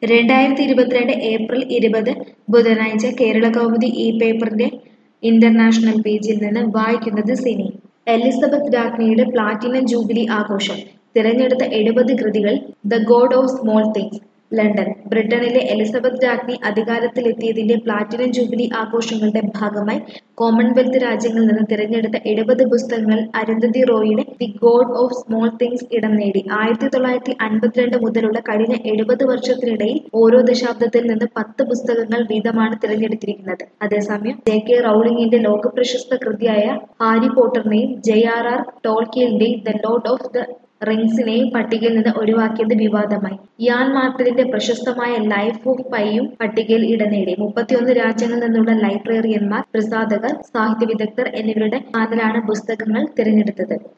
രണ്ടായിരത്തി ഇരുപത്തിരണ്ട് ഏപ്രിൽ ഇരുപത് ബുധനാഴ്ച കേരള കൗമുദി ഈ പേപ്പറിന്റെ ഇന്റർനാഷണൽ പേജിൽ നിന്ന് വായിക്കുന്നത് സിനി എലിസബത്ത് രാജ്ഞിയുടെ പ്ലാറ്റിനം ജൂബിലി ആഘോഷം തിരഞ്ഞെടുത്ത എഴുപത് കൃതികൾ the god of small things London ബ്രിട്ടനിലെ എലിസബത്ത് രാജ്ഞി അധികാരത്തിലെത്തിയതിന്റെ പ്ലാറ്റിനം ജൂബിലി ആഘോഷങ്ങളുടെ ഭാഗമായി കോമൺവെൽത്ത് രാജ്യങ്ങളിൽ നിന്ന് തിരഞ്ഞെടുത്ത എഴുപത് പുസ്തകങ്ങൾ അരുന്ധതി റോയിയുടെ the god of small things ഇടം നേടി ആയിരത്തി തൊള്ളായിരത്തി അൻപത്തിരണ്ട് മുതലുള്ള കഴിഞ്ഞ എഴുപത് വർഷത്തിനിടയിൽ ഓരോ ദശാബ്ദത്തിൽ നിന്ന് പത്ത് പുസ്തകങ്ങൾ വീതമാണ് തിരഞ്ഞെടുത്തിരിക്കുന്നത് അതേസമയം ജെ കെ റൗളിംഗിന്റെ ലോകപ്രശസ്ത കൃതിയായ ഹാരി പോട്ടറിനെയും ജെ ആർ ആർ ടോൾക്കിയലിന്റെയും ദ ലോർഡ് ഓഫ് ദ റിങ്സിനെയും പട്ടികയിൽ നിന്ന് ഒഴിവാക്കിയത് വിവാദമായി യാൻ മാർട്ടിലിന്റെ പ്രശസ്തമായ ലൈഫ് ഓഫ് പൈയും പട്ടികയിൽ ഇടം നേടി മുപ്പത്തിയൊന്ന് രാജ്യങ്ങളിൽ നിന്നുള്ള ലൈബ്രറിയന്മാർ പ്രസാധകർ സാഹിത്യ വിദഗ്ധർ എന്നിവരുടെ പാനലാണ് പുസ്തകങ്ങൾ തിരഞ്ഞെടുത്തത്